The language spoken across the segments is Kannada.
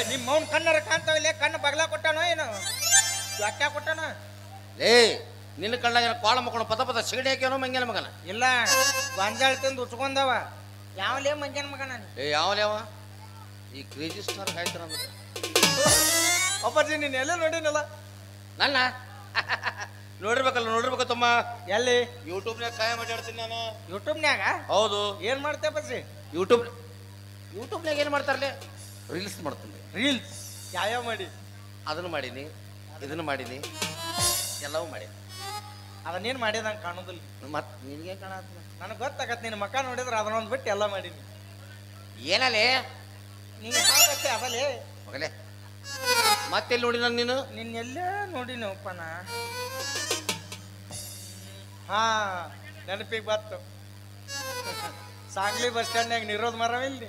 ನಿಮ್ಮ ಮೌನ್ ಕಣ್ಣರ ಕಾಣ್ತಾವಿಲ್ಲ ಕಣ್ಣು ಬಗ್ಲ ಕೊಟ್ಟಾನೋ ಏನು ಯಾಕೆ ಕೊಟ್ಟಾನ ಲೇ ನಿನ್ನ ಕಣ್ಣಾಗ ಕೋಳ ಮಕ್ಕಳು ಪದ ಪದ ಸಿಗಡಿ ಹಾಕ್ಯಾನೋ ಮಂಗ್ಯನ ಮಗನ ಇಲ್ಲ ಗೊಂಜಾಳ ತಿಂದು ಉಚ್ಕೊಂಡವ ಯಾವಲೇ ಮಂಜನ ಮಗ ನಾನು ಏ ಯಾವ ಯಾವ ಈ ಕ್ರೇಜಿ ಸ್ಟಾರ್ ಹಾಯ್ತಾರ ಅಂದ್ರೆ ಅಪ್ಪಾಜಿ ನೀನು ಎಲ್ಲ ನೋಡಿನಲ್ಲ ನನ್ನ ನೋಡಿರ್ಬೇಕಲ್ಲ ನೋಡಿರ್ಬೇಕು ತಮ್ಮ ಎಲ್ಲಿ ಯೂಟ್ಯೂಬ್ನಾಗ ಕಾಯ ಮಾತಾಡ್ತೀನಿ ನಾನು ಯೂಟ್ಯೂಬ್ನ್ಯಾಗ ಹೌದು ಏನ್ ಮಾಡ್ತೆ ಅಪ್ಪಾಜಿ ಯೂಟ್ಯೂಬ್ ಯೂಟ್ಯೂಬ್ನಾಗ ಏನು ಮಾಡ್ತಾರಲ್ಲೇ ರೀಲ್ಸ್ ಮಾಡ್ತೀನಿ ರೀಲ್ಸ್ ಯಾವ್ಯಾವ ಮಾಡಿ ಅದನ್ನು ಮಾಡೀನಿ ಇದನ್ನು ಮಾಡೀನಿ ಎಲ್ಲವೂ ಮಾಡೀನಿ ಅದನ್ನೇನ್ ಮಾಡಿದಂಗೆ ಕಾಣೋದಿಲ್ಲ ಮತ್ತೆ ನಿನಗೆ ಕಾಣತ್ತ ನನಗೆ ಗೊತ್ತಾಗತ್ತೆ ನಿನ್ನ ಮಕ್ಕ ನೋಡಿದ್ರೆ ಅದನ್ನೊಂದು ಬಿಟ್ಟು ಎಲ್ಲ ಮಾಡೀನಿ ಏನಲ್ಲೇ ನೀನು ಹಾಕತ್ತೆ ಅದಲೇ ಮಗಲೇ ಮತ್ತೆಲ್ಲಿ ನೋಡಿ ನಾನು ನೀನು ನಿನ್ನೆಲ್ಲೇ ನೋಡಿನಪ್ಪ ನಾ ಹಾ ನೆನಪಿಗೆ ಬತ್ತು ಸಾಂಗ್ಲಿ ಬಸ್ ಸ್ಟ್ಯಾಂಡ್ನಾಗ ನಿರೋದ್ ಮರವಿಲ್ಲ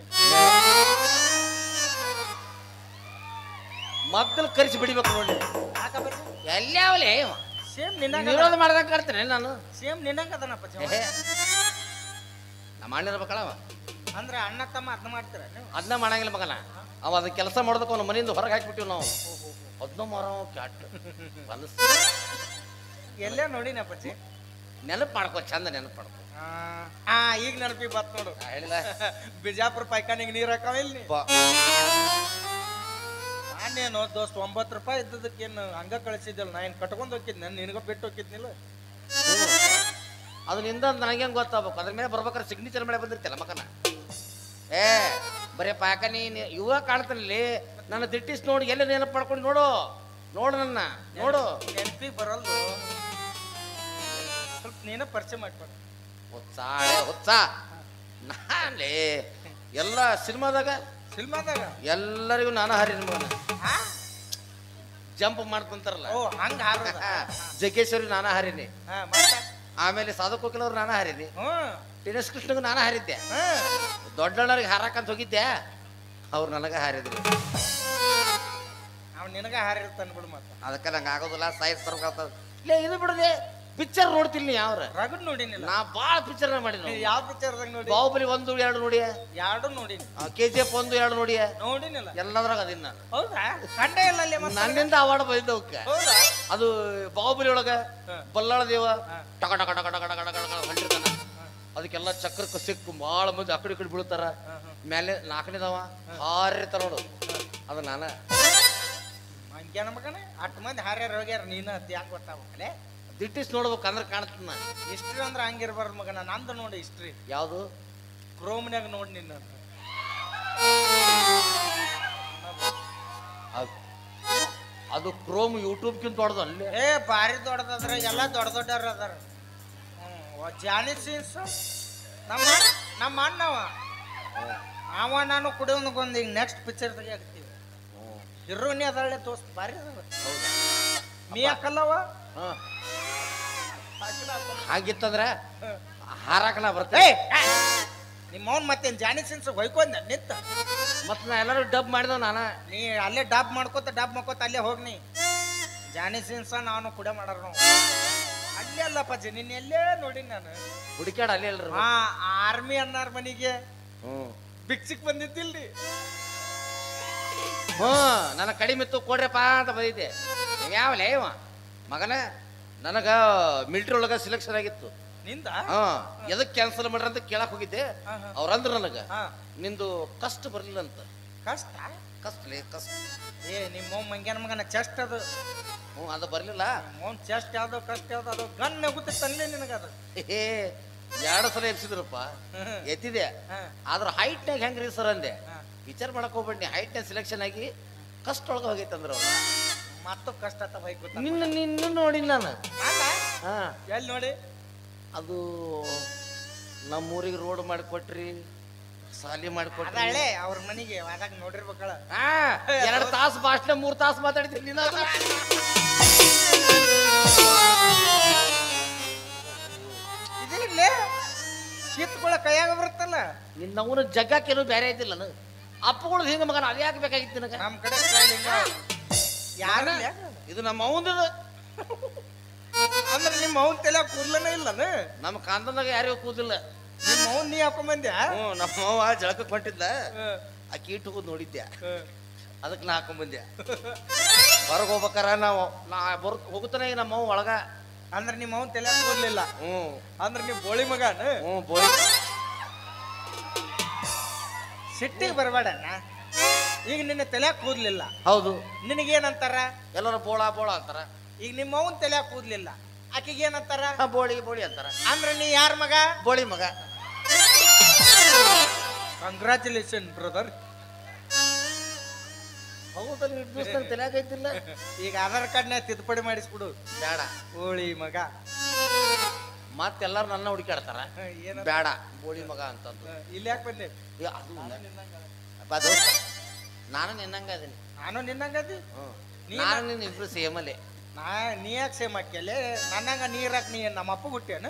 ಮಗ್ಗಲ್ ಕರಿಸಿ ಬಿಡಿಬೇಕು ನೋಡಿ ಎಲ್ಲಾವಲೇ ಸೇಮ್ ನಿನ್ನಂಗ ನಿರೋಧ ಮಾಡ್ದಂಗೆ ಕಾಡ್ತೇನೆ ನಾನು ಸೇಮ್ ನಿನ್ನಂಗ ಅದನಪ್ಪ ಜೀವ. ಏಹೇ. ನಮ್ಮ ಅಣ್ಣ ಇರ್ಬೇಕಲ್ಲ ಅಂದ್ರೆ ಅಣ್ಣ ತಮ್ಮ ಅದನ್ನ ಮಾಡ್ತೀರ ನೀವು ಅದನ್ನ ಮಾಡಂಗಿಲ್ಲ ಮಗನ ಅವ ಅದ ಕೆಲಸ ಮಾಡೋದಕ್ಕೆ ಅವನ ಮನೆಯಿಂದ ಹೊರಗೆ ಹಾಕ್ಬಿಟ್ಟಿವಿ ನಾವು ಅದನ್ನ ಮಾರೋ ಕ್ಯಾಟ್ ಮನಸ್ಸು ಎಲ್ಲೇ ನೋಡಿನಪ್ಪಚ್ಚಿ ನೆನಪು ಮಾಡ್ಕೋ ಚಂದ ನೆನಪು ಮಾಡ್ಕೋ ಹಾ ಈಗ ನೆನಪಿಗೆ ಬತ್ ನೋಡು ನಾ ಹೇಳಿಲ್ಲ ಬಿಜಾಪುರ ಪೈಖಾನಿಗೆ ನೀರ್ ಹಾಕಾವಿಲ್ಲ ನೀ ಬಾ. ನಾನೇನು ದೋಸ್ತ್ ಒಂಬತ್ತು ರೂಪಾಯಿ ಇದ್ದದಕ್ಕೇನು ಹಂಗ ಕಳಿಸಿದ್ದಲ್ಲ ನಾ ಏನು ಕಟ್ಕೊಂಡು ಹೋಗಿದ್ನ ನಿನಗ ಬಿಟ್ಟು ಹೋಗಿದ್ನಿಲ್ಲ ಹ್ಞೂ. ಅದು ನಿಂದ ನನಗೆ ಹೆಂಗೆ ಗೊತ್ತಾಗ್ಬೇಕು ಅದ್ರ ಮೇಲೆ ಬರ್ಬೇಕಾದ್ರೆ ಸಿಗ್ನೇಚರ್ ಮೇಲೆ ಬಂದಿರ್ತಿಲ್ಲ ಮಗನ ಏ ಬರೀ ಪಾಕನಿ ಇವ ಕಾಣ್ತಾನಲ್ಲಿ ನನ್ನ ದಿಟ್ಟಿಸ್ ನೋಡಿ ಎಲ್ಲಿ ನೆನಪು ಮಾಡ್ಕೊಂಡು ನೋಡು ನೋಡು ನನ್ನ ನೋಡು ನೆನಪಿಗೆ ಬರಲ್ದು ಸ್ವಲ್ಪ ನೀನ ಪರಿಚಯ ಮಾಡ್ಕೊಡು ಹುಚ್ಚಾಳೆ ಹುಚ್ಚ ನಾನೇ ಎಲ್ಲ ಸಿನಿಮಾದಾಗ ಸಿನಿಮಾದಾಗ ಎಲ್ಲರಿಗೂ ನಾನು ಹಾರಿನ ಮಗನ ಹಾ ಜಂಪ್ ಮಾಡ್ಕೊಂತಾರಲ್ಲ ಓ ಹಂಗ ಹಾರೋದ ಜಗ್ಗೇಶ್ವರಿ ನಾನು ಹಾರಿನಿ ಹಾ ಮತ್ತ ಆಮೇಲೆ ಸಾಧು ಅವ್ರು ನಾನು ಹಾರಿನಿ ಹ್ಮ್ ದಿನೇಶ್ ಕೃಷ್ಣಗೂ ನಾನು ಹಾರಿದ್ದೆ ಹಾ ದೊಡ್ಡಣ್ಣರಿಗೆ ಹಾರಾಕಂತ ಹೋಗಿದ್ದೆ ಅವ್ರು ನನಗೆ ಹಾರಿದ್ರು ಅವ್ ನಿನಗ ಹಾರಿರ್ತಾನ ಬಿಡು ಮತ್ತ ಅದಕ್ಕೆ ನಂಗೆ ಆಗೋದಿಲ್ಲ ಸೈನ್ಸ್ ತರ್ಬೇಕಾಗ್ತದ ಲೇ ಇದು ಬಿಡದೆ ಪಿಕ್ಚರ್ ನೋಡ್ತೀನಿ ಯಾವ್ರ ರಗಡ್ ನೋಡಿನಿಲ್ಲ ನಾ ಭಾಳ ಪಿಕ್ಚರ್ ಮಾಡಿದ್ನು ಯಾವ ಪಿಕ್ಚರ್ದಾಗ ನೋಡಿ ಬಾಹುಬಲಿ ಒಂದು ಎರಡು ನೋಡಿ ಎರಡು ನೋಡಿನಿ ಕೆ ಜಿ ಎಫ್ ಒಂದು ಎರಡು ನೋಡಿ ನೋಡಿನಿಲ್ಲ ಎಲ್ಲದ್ರಾಗ ಅದೀನಿ ನಾನು ಹೌದಾ ಕಂಡೇ ಇಲ್ಲ ಅಲ್ಲಿ ಮತ್ತೆ ನನ್ನಿಂದ ಅವಾರ್ಡ್ ಬಂದಿದ್ದ ಅವಕ್ಕೆ ಹೌದಾ ಅದು ಬಾಹುಬಲಿ ಒಳಗ ಹಾ. ಬಲ್ಲಾಳ ದೇವ ಹಾ. ಟಕ ಟಕ ಟಕ ಟಕ ಟಕ ಟಕ ಟಕ ಹೊಂಟಿರ್ತಾನ ಅದಕ್ಕೆಲ್ಲ ಚಕ್ರಕ್ಕೆ ಸಿಕ್ಕು ಭಾಳ ಮಂದಿ ಆ ಕಡೆ ಈ ಕಡೆ ಬೀಳ್ತಾರ ಹಾ, ಹಾ. ಮೇಲೆ ನಾಲ್ಕನೇದವ ಹಾರಿರ್ತಾರ ನೋಡು ಅದು ನಾನ ಮಂಗ್ಯಾನ ಮಗನೇ ಅಟ್ ಮಂದಿ ಹಾರ್ಯಾರ ಹೋಗ್ಯಾರ ನೀನ ಅಂತ ಯಾಕೆ ಗೊತ್ತಾಗಲೇ ದಿಟ್ಟಿಸ್ ನೋಡ್ಬೇಕು ಅಂದ್ರೆ ಕಾಣ್ತದ ನಾ ಹಿಸ್ಟ್ರಿ ಅಂದ್ರೆ ಹಂಗಿರ್ಬಾರ್ದು ಮಗನ ನಂದು ನೋಡಿ ಹಿಸ್ಟ್ರಿ ಯಾವುದು ಕ್ರೋಮ್ನ್ಯಾಗ ನೋಡಿ ನಿನ್ನ ಅದು- ಅದು ಕ್ರೋಮ್ ಯೂಟ್ಯೂಬ್ಗಿಂತ ದೊಡ್ಡದು ಅಲ್ಲಿ ಏ ಭಾರಿ ದೊಡ್ಡದದ್ರ ಎಲ್ಲ ದೊಡ್ಡ ದೊಡ್ಡವ್ರ ಅದಾರ ಹ್ಞೂ ಜಾನಿ ಸೀನ್ಸ್ ನಮ್ಮ ಅಣ್ಣ- ನಮ್ಮ ಅಣ್ಣವ ಅವ ನಾನು ಕುಡಿಯೋದಕ್ಕೊಂದು ಈಗ ನೆಕ್ಸ್ಟ್ ಪಿಕ್ಚರ್ ತೆಗಿಯಾಕ್ತೀವಿ ಹಿರೋನಿ ಅದಳ್ಳೆ ದೋಸ್ತ್ ಭಾರಿ ಅದಾವ ಹೌದಾ ನೀ ಹಾಕಲ್ಲವ ಹಾ ಹಾಕಿಲ್ಲ ಹಾಕಲ್ಲ. ಹಾಗಿತ್ತಂದ್ರೆ ಹ್ಮ್. ಹಾರಾಕ ನಾ ಏ ಬರ್ತೇನೆ ನಿಮ್ಮ ಅವ್ನ್ ಮತ್ತೇನ್ ಜಾನಿ ಸೀನ್ಸ್ ಹೊಯ್ಕೊಂಡ ನಿಂತ ಮತ್ತೆ ನಾ ಎಲ್ಲರೂ ಡಬ್ ಮಾಡಿದವ ನಾನ ನೀ ಅಲ್ಲೇ ಡಾಬ್ ಮಾಡ್ಕೋತ ಡಾಬ್ ಮಾಡ್ಕೋತ ಅಲ್ಲೇ ಹೋಗ್ ನೀ ಜಾನಿ ಸೀನ್ಸ ನಾನು ಕುಡ ಮಾಡಾರ ನಾವು ಅಲ್ಲೇ ಅಲ್ಲಪ್ಪ ಜಿ ನಿನ್ನ ಎಲ್ಲೇ ನೋಡಿ ನಾನು ಹುಡುಕ್ಯಾಡ ಅಲ್ಲಿ ಎಲ್ರು ಹಾ ಆರ್ಮಿ ಅನ್ನಾರ ಮನಿಗೆ ಹ್ಞೂ ಬಿಕ್ಸಿಕ್ ಬಂದಿದ್ದಿಲ್ರಿ ಹ್ಞೂ ನನ್ನ ಕಡಿಮೆ ಇತ್ತು ಕೊಡ್ರಪ್ಪ ಅಂತ ಬಂದಿದ್ದೆ ಯಾವಲೇ ಇವ ಮಗನ ನನಗ ಮಿಲ್ಟ್ರಿ ಒಳಗ ಸೆಲೆಕ್ಷನ್ ಆಗಿತ್ತು ನಿಂದ ಹಾ ಎದಕ್ ಕ್ಯಾನ್ಸಲ್ ಮಾಡ್ರಿ ಅಂತ ಕೇಳಕ್ ಹೋಗಿದ್ದೆ ಹಾ, ಹಾ. ಅವ್ರಂದ್ರ ನನಗ ಹಾ ನಿಂದು ಕಷ್ಟ ಬರ್ಲಿಲ್ಲ ಅಂತ ಕಷ್ಟ ಕಷ್ಟಲೇ ಕಷ್ಟ ಏ ನಿಮ್ಮ ಮೌನ್ ಮಂಗ್ಯಾನ ಮಗನ ಚೆಸ್ಟ್ ಅದು ಹ್ಞೂ ಅದು ಬರ್ಲಿಲ್ಲ ಮೌನ್ ಚೆಸ್ಟ್ ಯಾವ್ದೋ ಕಷ್ಟ ಯಾವ್ದೋ ಅದು ಗನ್ ನಗುತ್ತಿತ್ತು ಅನ್ಲೇ ನಿನಗದು ಏ ಎರಡು ಸಲ ಎಬ್ಸಿದ್ರಪ್ಪ ಹ್ಮ್. ಎತ್ತಿದೆ ಹಾ ಆದ್ರ ಹೈಟ್ನಾಗ ಹೆಂಗ್ರಿ ಸರ್ ಅಂದೆ ಹಾ. ವಿಚಾರ ಮಾಡಕ್ ಹೋಗ್ಬೇಡಿ ಹೈಟ್ನಾಗ ಸೆಲೆಕ್ಷನ್ ಆಗಿ ಕಷ್ಟ ಒಳಗೆ ಹೋಗೈತೆ ಅಂದ್ರ ಅವ್ರು ಮತ್ತು ಕಷ್ಟ ಆತ ಬೈಕ್ ನಿನ್ನ ನಿನ್ನ ನೋಡಿ ನಾನು ಅಲ್ಲ ಹಾ ಎಲ್ಲಿ ನೋಡಿ ಅದು ನಮ್ಮೂರಿಗೆ ರೋಡ್ ಮಾಡಿಕೊಟ್ರಿ ಸಾಲಿ ಅದ ಮಾಡಿಕೊಟ್ರಿ ಹಳೆ ಅವ್ರ ಮನಿಗೆ ಅದಾಗ ನೋಡಿರ್ಬೇಕಳ ಹಾ ಎರಡು ತಾಸು ಭಾಷಣ ಮೂರು ತಾಸು ಮಾತಾಡಿದ್ದೀನಿ ನೀನು ಅದು. ಇದಿರ್ಲಿ ಕಿತ್ಕೊಳ್ಳ ಕೈಯಾಗ ಬರುತ್ತಲ್ಲ ನಿನ್ನ ಅವನ ಜಗ್ಗಕ್ಕೇನು ಬೇರೆ ಐತಿಲ್ಲ ನಾನು ಅಪ್ಪಗಳು ಹಿಂಗ ಮಗನ ಅದು ಯಾಕೆ ಬೇಕಾಗಿತ್ತು ನನಗೆ ನಮ್ ಕಡೆ ಸ್ಟೈಲ್ ಹಿಂಗ ಯಾರ ಇದು ನಮ್ಮ ಅವಂದದ ಅಂದ್ರೆ ನಿಮ್ಮ ಅವ್ನ ತಲೆ ಕೂದ್ಲನೇ ಇಲ್ಲನ ನಮ್ಮ ಕಾಂತದಾಗ ಯಾರಿಗೂ ಕೂದಿಲ್ಲ ನಿಮ್ಮ ಅವ್ನ್ ನೀ ಹಾಕೊಂಬಂದ್ಯಾ ಹ್ಞೂ ನಮ್ಮ ಅವ್ವ ಜಳಕಕ್ಕೆ ಹೊಂಟಿದ್ಲ ಆ ಕೀಟ್ ಹೋಗೋದು ನೋಡಿದ್ದೆ ಅದಕ್ಕೆ ನಾ ಹಾಕೊಂಬಂದೆ ಹೊರಗೆ ಹೋಗ್ಬೇಕಾರ ನಾವು ನಾ ಬರ್ ಹೋಗುತ್ತಾನೆ ಈಗ ನಮ್ಮ ಅವ್ವ ಒಳಗ ಅಂದ್ರೆ ನಿಮ್ಮ ಅವನ್ ತಲೆ ಕೂದ್ಲಿಲ್ಲ ಹ್ಞೂ ಅಂದ್ರೆ ನೀವು ಬೋಳಿ ಮಗನ ಹ್ಞೂ ಬೋಳಿ ಸಿಟ್ಟಿಗೆ ಬರಬೇಡಣ್ಣ ಈಗ ನಿನ್ನ ತಲೆ ಕೂದ್ಲಿಲ್ಲ ಹೌದು ನಿನಗೇನಂತಾರ ಎಲ್ಲರೂ ಬೋಳ ಬೋಳ ಅಂತಾರ ಈಗ ನಿಮ್ಮ ಅವನ್ ತಲೆ ಕೂದ್ಲಿಲ್ಲ ಆಕಿಗೆ ಏನಂತಾರ ಹಾ, ಬೋಳಿ ಬೋಳಿ ಅಂತಾರ ಅಂದ್ರೆ ನೀ ಯಾರ ಮಗ ಬೋಳಿ ಮಗ ಕಂಗ್ರಾಚುಲೇಷನ್ ಬ್ರದರ್ ಹೌದಾ ನೀವು ದಿವಸ ತಲೆಯಾಗ ಐತಿಲ್ಲ ಈಗ ಆಧಾರ್ ಕಾರ್ಡ್ನ ತಿದ್ದುಪಡಿ ಮಾಡಿಸ್ಬಿಡು ಬೇಡ ಹೋಳಿ ಮಗ ಮತ್ತೆಲ್ಲರೂ ನನ್ನ ಹುಡುಕಾಡ್ತಾರ ಹ, ಏನ ಬೇಡ ಬೋಳಿ ಮಗ ಅಂತಂದು ಹ, ಇಲ್ಲಿ ಯಾಕೆ ಬಂದೆ ಏ, ಅದು ಇಲ್ಲ. ಅಪ್ಪ ದೋಸ್ತ ನಾನು ನಿನ್ನಂಗ ಅದೀನಿ ನಾನು ನಿನ್ನಂಗದಿ ಹ್ಮ್. ನೀ- ನಾನು ನಿನ್ನ ಇಬ್ರು ಸೇಮಲ್ಲೇ ನಾ ನೀ ಯಾಕೆ ಸೇಮ್ ಹಾಕ್ಯಲೆ ನನ್ನಂಗ ನೀರಾಕ್ ನೀ ನಮ್ಮ ಅಪ್ಪ ಹುಟ್ಟ್ಯಾನ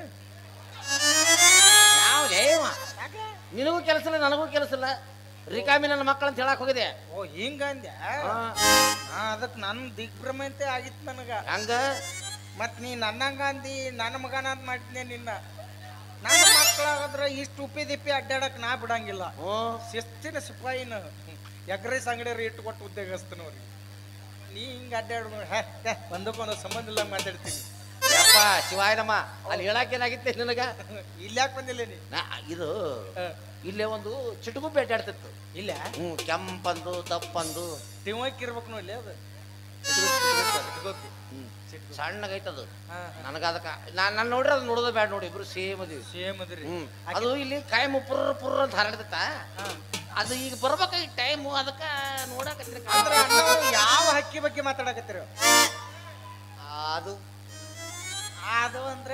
ಯಾವ ಲೇವ ಯಾಕೆ ನಿನಗೂ ಕೆಲಸ ಇಲ್ಲ ನನಗೂ ಕೆಲಸ ಇಲ್ಲ ರಿಕಾಮಿ ನನ್ನ ಮಕ್ಕಳಂತ ಹೇಳಕ್ ಹೋಗಿದೆ ಓ ಹಿಂಗಂದ್ಯ ಹಾ. ಅದಕ್ಕೆ ನನ್ನ ದಿಗ್ಭ್ರಮೆಂತೆ ಆಗಿತ್ತು ನನಗ ಹಂಗ ಮತ್ ನೀ ನನ್ನಂಗ ಅಂದಿ ನನ್ನ ಮಗನ ಅಂತ ಮಾಡಿದ್ನೆ ನಿನ್ನ ನನ್ನ ಮಕ್ಕಳಾಗದ್ರ ಇಷ್ಟು ಉಪ್ಪಿ ದಿಪ್ಪಿ ಅಡ್ಡಾಡಕ್ ನಾ ಬಿಡಂಗಿಲ್ಲ ಹ್ಞೂ ಶಿಸ್ತಿನ ಸಿಪಾಯಿನ ಎಗ್ರೈಸ್ ಅಂಗಡಿಯವ್ರು ಇಟ್ಟು ಕೊಟ್ಟು ಉದ್ಯೋಗಸ್ತನವ್ರಿಗೆ ನೀ ಹಿಂಗ ಅಡ್ಡಾಡ ಒಂದಕ್ಕೊಂದು ಸಂಬಂಧ ಇಲ್ಲ ಮಾತಾಡ್ತೀನಿ ಯಪ್ಪ ಶಿವಾಯನಮ್ಮ ಅಲ್ಲಿ ಹೇಳಕ್ ಏನಾಗಿತ್ತೆ ನಿನಗ ಇಲ್ಲಿ ಯಾಕೆ ಬಂದಿಲ್ಲ ನೀ ನಾ ಇದು ಹ, ಇಲ್ಲೇ ಒಂದು ಚಿಟುಕು ಬೇಟಾಡ್ತಿತ್ತು ಇಲ್ಲ ಹ್ಞೂ ಕೆಂಪಂದು ದಪ್ಪಂದು ತಿಮ್ಮಕ್ ಇರ್ಬೇಕು ನೋಡಿ ಅದು ಇಟ್ಕೋತಿ. ಹ್ಞೂ ಸಣ್ಣಗೈತದು ಹಾ, ನನಗ ಅದಕ್ಕ ನಾನು ನಾನು ನೋಡ್ರಿ ಅದು ನೋಡೋದು ಬೇಡ ನೋಡಿ ಇಬ್ರು ಸೇಮ್ ಅದೀವಿ ಸೇಮ್ ಅದ್ರಿ ಹ್ಮ್ ಅದು ಇಲ್ಲಿ ಕಾಯಂ ಪುರ್ರ ಪುರ್ರ ಅಂತ ಹರಡ್ತೈತ ಹಾ. ಅದು ಈಗ ಬರ್ಬೇಕಾಗಿ ಟೈಮು ಅದಕ್ಕ ನೋಡಕತ್ರಿ ಅಂದ್ರ ಅಣ್ಣವ್ರು ಯಾವ ಹಕ್ಕಿ ಬಗ್ಗೆ ಮಾತಾಡಕತ್ತೀರ ಅದು ಅದು ಅಂದ್ರೆ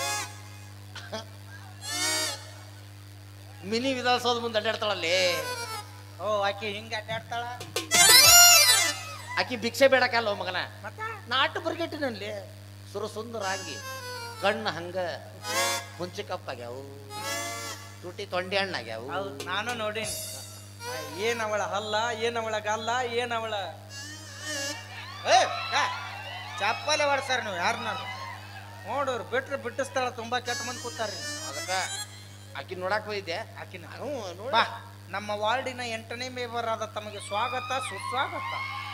ಮಿನಿ ವಿಧಾನಸೌಧ ಮುಂದೆ ಅಡ್ಡಾಡ್ತಾಳಲ್ಲಿ ಓ ಆಕಿ ಹಿಂಗ ಅಡ್ಡಾಡ್ತಾಳ ಆಕಿ ಭಿಕ್ಷೆ ಬೇಡಕ್ಕಲ್ಲ ಮಗನ ಮತ್ತ ನಾಟು ಬರ್ಗೆಟ್ಟಿನಲ್ಲಿ ಸುರ ಸುಂದರಾಗಿ ಕಣ್ಣು ಹಂಗ ಮುಂಚೆ ಕಪ್ಪಾಗ್ಯಾವು ತುಟಿ ತೊಂಡೆ ಹಣ್ಣಾಗ್ಯಾವು ಹೌದು ನಾನು ನೋಡೀನಿ ಆ, ಏನ್ ಅವಳ ಹಲ್ಲ ಏನ್ ಅವಳ ಗಲ್ಲ ಏನ್ ಅವಳ ಏ ಕಾ, ಚಪ್ಪಲೆ ಹೊಡ್ಸಾರ ನೀವು ಯಾರು ನಾನು ನೋಡೋರು ಬಿಟ್ರೆ ಬಿಟ್ಟಿಸ್ತಾಳ ತುಂಬಾ ಕೆಟ್ಟ ಮಂದಿ ಕೂತಾರ್ರಿ ಅದಕ್ಕ ಆಕಿ ನೋಡಕ್ ಹೋಗಿದ್ದೆ ಆಕಿನ ನಾನು ನೋಡ ಬಾ ನಮ್ಮ ವಾರ್ಡಿನ ಎಂಟನೇ ಮೇಬರ್ ಆದ ತಮಗೆ ಸ್ವಾಗತ ಸುಸ್ವಾಗತ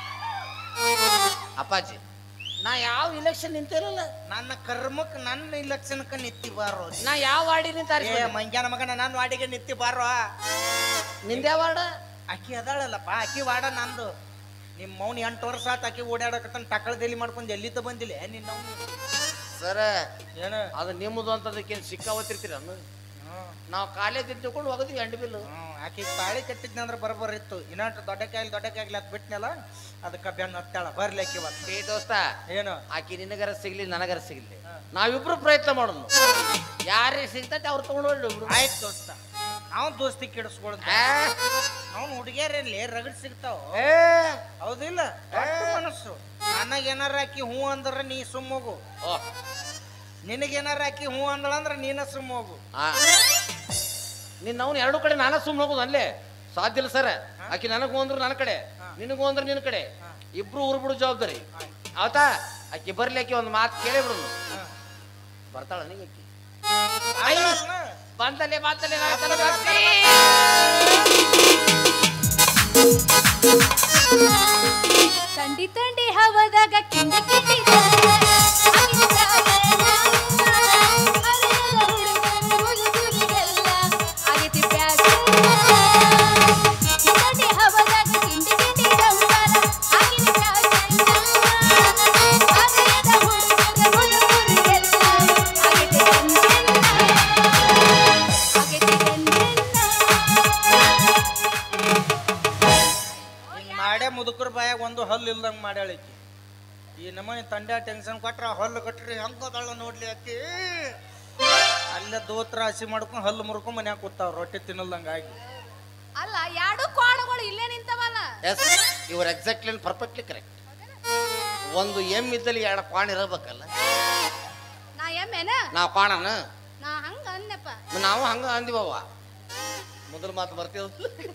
ಅಪ್ಪಾಜಿ ನಾ ಯಾವ ಇಲೆಕ್ಷನ್ ನಿಂತಿರಲ್ಲ ನನ್ನ ಕರ್ಮಕ್ ನನ್ನ ಇಲೆಕ್ಷನ್ಕ ನಿತ್ತಿ ಬಾರೋ ನಾ ಯಾವ ವಾರ್ಡಿ ನಿಂತ ಏ ಮಂಗ್ಯಾನ ಮಗನ ನಾನು ವಾರ್ಡಿಗೆ ನಿತ್ತಿ ಬಾರೋ ನಿಂದ್ಯಾ ವಾರ್ಡ ಆಕಿ ಅದಾಳಲ್ಲಪ್ಪ ಆಕಿ ವಾಡ ನಂದು ನಿಮ್ಮ ಮೌನ್ ಎಂಟು ವರ್ಷ ಆತ ಆಕಿ ಓಡಾಡಕತ್ತನ ಟಕಳದಲ್ಲಿ ಮಾಡ್ಕೊಂಡು ಎಲ್ಲಿದ್ದ ಬಂದಿಲ್ಲ ನಿನ್ನ ಅವ್ನು ಸರ ಏನ ಅದು ನಿಮ್ಮದು ಅಂತದಕ್ಕೇನು ಸಿಕ್ಕಾವತ್ತಿರ್ತೀರ ನಾವು ಕಾಲೇಜ್ ತಿಳ್ಕೊಂಡು ಹೋಗೋದು ಎಂಡ್ ಬಿಲ್ಲು ಆಕಿ ತಾಳಿ ಕಟ್ಟಿದ್ನಂದ್ರ ಬರಬರ್ ಇತ್ತು ಇನ್ನಷ್ಟು ದೊಡ್ಡ ಕಾಯಿಲೆ ದೊಡ್ಡ ಕಾಯಿಲೆ ಅದ್ ಬಿಟ್ನಲ್ಲ ಅದಕ್ಕ ಬೆನ್ನ ಹತ್ತಾಳ ಬರ್ಲಿಕ್ಕೆ ಇವತ್ತು ಏ ದೋಸ್ತ ಏನು ಆಕಿ ನಿನಗರ ಸಿಗ್ಲಿ ನನಗರ ಸಿಗ್ಲಿ ನಾವಿಬ್ರು ಪ್ರಯತ್ನ ಮಾಡೋದು ಯಾರೇ ಸಿಗ್ತೈತೆ ಅವ್ರು ತಗೊಂಡು ಬಿಡು ಆಯ್ತು ದೋಸ್ತ ಅವ್ನ್ ದೋಸ್ತಿ ಕೆಡಿಸ್ಕೊಳ್ದ ಆ, ಅವ್ನು ಹುಡುಗಿಯರಲ್ಲಿ ರಗಡ್ ಸಿಗ್ತಾವ ಏ, ಹೌದಿಲ್ಲ ದೊಡ್ಡ ಮನಸ್ಸು ನನಗೆ ಏನಾರ ಆಕಿ ಹೂ ಅಂದ್ರ ನೀ ಸುಮ್ಮೋಗು ಓ, ನಿನಗೇನಾರ ಆಕಿ ಹೂ ಅಂದಳಂದ್ರ ನೀನ ಸುಮ್ಮೋಗು ಆ. ನಿನ್ನ ಅವ್ನು ಎರಡು ಕಡೆ ನಾನ ಸುಮ್ಮನೆ ಹೋಗೋದು ಅಲ್ಲೇ ಸಾಧ್ಯ ಇಲ್ಲ ಸರ್ ಆಕಿ ನನಗೂ ಅಂದ್ರು ನನ್ನ ಕಡೆ ನಿನಗೂ ಅಂದ್ರೆ ನಿನ್ನ ಕಡೆ ಇಬ್ರು ಊರು ಬಿಡು ಜವಾಬ್ದಾರಿ ಆಯ್ತಾ ಆಕಿ ಬರ್ಲಿ ಆಕಿ ಒಂದು ಮಾತು ಕೇಳೇ ಬಿಡು ಬರ್ತಾಳ ನೀ ಆಕಿ ಅಯ್ಯವ್ನ. ಬಂದಲ್ಲೇ ಬಂದಲ್ಲೇ ನಾನು ತಲೆ ಬಾಗ್ಸಿ. ತಂಡಿ ತಂಡಿ ಹವದಾಗ ಕಿಂಡಿ ಕಿಂಡಿಗ ಆಗೈತಿ ಪ್ಯಾಗ ತಂಡಿ ಹವದಾಗ ಕಿಂಡಿ ಕಿಂಡಿ ಗಂಗಾರ ಆಗಿನ ಪ್ಯಾಗ ಆಗೈದ ಹುಡುಗರ ಹುಡುಗರಿಗೆಲ್ಲ ಆಗೈತಿ ಗಂಜನ್ನ ಆಗೈತಿ ಗಂಜನ್ನ ಹಿಂಗ್ ಮಾಡೇ ಮುದುಕರ ಬಾಯಾಗ ಒಂದು ಹಲ್ಲು ಇಲ್ದಂಗ ಮಾಡ್ಯಾಳಿಕಿ ಈ ನಮೂನಿ ತಂಡ್ಯ ಟೆನ್ಷನ್ ಕೊಟ್ರ ಹಲ್ಲು ಕಟ್ರಿ ಹೆಂಗದಳ ನೋಡ್ಲಿ ಆಕಿ ಅಲ್ಲೇ ದೋತ್ರ ಹಸಿ ಮಾಡ್ಕೊಂಡು ಹಲ್ಲು ಮುರ್ಕೊಂಡ್ ಮನ್ಯಾಗ ಕೂತಾವ ರೊಟ್ಟಿ ತಿನ್ನಲ್ದಂಗ ಆಗಿ ಅಲ್ಲ ಎರಡು ಕೋಣಗಳು ಇಲ್ಲೇ ನಿಂತವಲ್ಲ ಎಸ್ ಇವ್ರ ಎಕ್ಸಾಕ್ಟ್ಲಿ ಪರ್ಫೆಕ್ಟ್ಲಿ ಕರೆಕ್ಟ್ ಒಂದು ಎಮ್ ಇದ್ದಲ್ಲಿ ಎರಡು ಕ್ವಾಣ ಇರಬೇಕಲ್ಲ ನಾ ಎಮ್ಮೆನ ನಾವು ಕ್ವಾಣನ ನಾ ಹಂಗ ಅನ್ನಪ್ಪ ನಾವು ಹಂಗ ಅಂದಿವವ್ವ ಮೊದಲು ಮಾತು ಬರ್ತೀವ